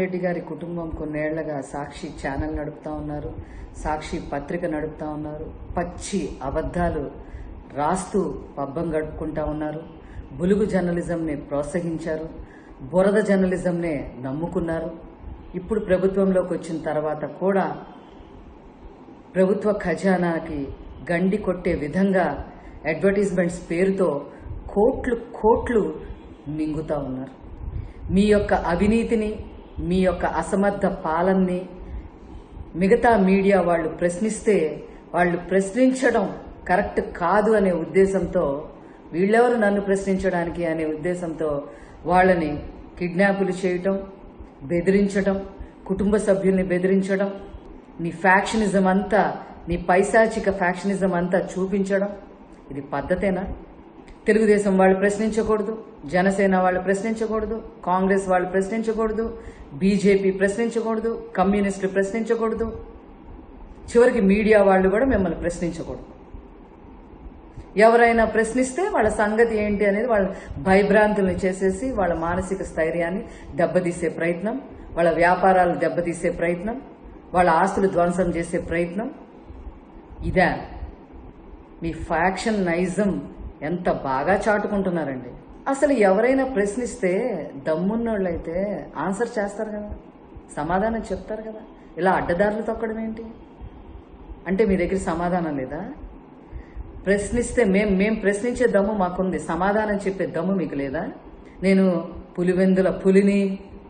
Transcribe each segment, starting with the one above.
రెడ్డి గారి కుటుంబం కొన్నేళ్లగా సాక్షి ఛానల్ నడుపుతా ఉన్నారు సాక్షి పత్రిక నడుపుతా ఉన్నారు పచ్చి అబద్ధాలు రాస్తూ పబ్బం గడుపుకుంటా ఉన్నారు బులుగు జర్నలిజంని ప్రోత్సహించారు బురద జర్నలిజంనే నమ్ముకున్నారు ఇప్పుడు ప్రభుత్వంలోకి వచ్చిన తర్వాత కూడా ప్రభుత్వ ఖజానాకి గండి కొట్టే విధంగా అడ్వర్టైజ్మెంట్స్ పేరుతో కోట్లు కోట్లు మింగుతా ఉన్నారు మీ యొక్క అవినీతిని మీ యొక్క అసమర్థ పాలనని మిగతా మీడియా వాళ్ళు ప్రశ్నిస్తే వాళ్ళు ప్రశ్నించడం కరెక్ట్ కాదు అనే ఉద్దేశంతో వీళ్ళెవరు నన్ను ప్రశ్నించడానికి అనే ఉద్దేశంతో వాళ్ళని కిడ్నాపులు చేయటం బెదిరించడం కుటుంబ సభ్యుల్ని బెదిరించడం నీ ఫ్యాక్షనిజం అంతా నీ పైశాచిక ఫ్యాక్షనిజం అంతా చూపించడం ఇది పద్ధతేనా తెలుగుదేశం వాళ్ళు ప్రశ్నించకూడదు జనసేన వాళ్ళు ప్రశ్నించకూడదు కాంగ్రెస్ వాళ్ళు ప్రశ్నించకూడదు బీజేపీ ప్రశ్నించకూడదు కమ్యూనిస్టులు ప్రశ్నించకూడదు చివరికి మీడియా వాళ్ళు కూడా మిమ్మల్ని ప్రశ్నించకూడదు ఎవరైనా ప్రశ్నిస్తే వాళ్ళ సంగతి ఏంటి అనేది వాళ్ళ భయభ్రాంతుల్ని చేసేసి వాళ్ళ మానసిక స్థైర్యాన్ని దెబ్బతీసే ప్రయత్నం వాళ్ళ వ్యాపారాలు దెబ్బతీసే ప్రయత్నం వాళ్ళ ఆస్తులు ధ్వంసం చేసే ప్రయత్నం ఇదా మీ ఫ్యాక్షన్ నైజం ఎంత బాగా చాటుకుంటున్నారండి అసలు ఎవరైనా ప్రశ్నిస్తే దమ్మున్నోళ్ళైతే ఆన్సర్ చేస్తారు కదా సమాధానం చెప్తారు కదా ఇలా అడ్డదారులు తొక్కడం ఏంటి అంటే మీ దగ్గర సమాధానం లేదా ప్రశ్నిస్తే మేం మేం ప్రశ్నించే దమ్ము మాకుంది సమాధానం చెప్పే దమ్ము మీకు లేదా నేను పులివెందుల పులిని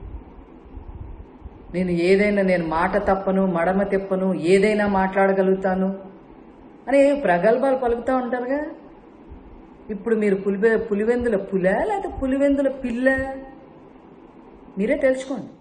నేను ఏదైనా నేను మాట తప్పను మడమ తెప్పను ఏదైనా మాట్లాడగలుగుతాను అని ప్రగల్భాలు పలుకుతూ ఉంటారుగా ఇప్పుడు మీరు పులివె పులివెందుల పుల లేకపోతే పులివెందుల పిల్ల మీరే తెలుసుకోండి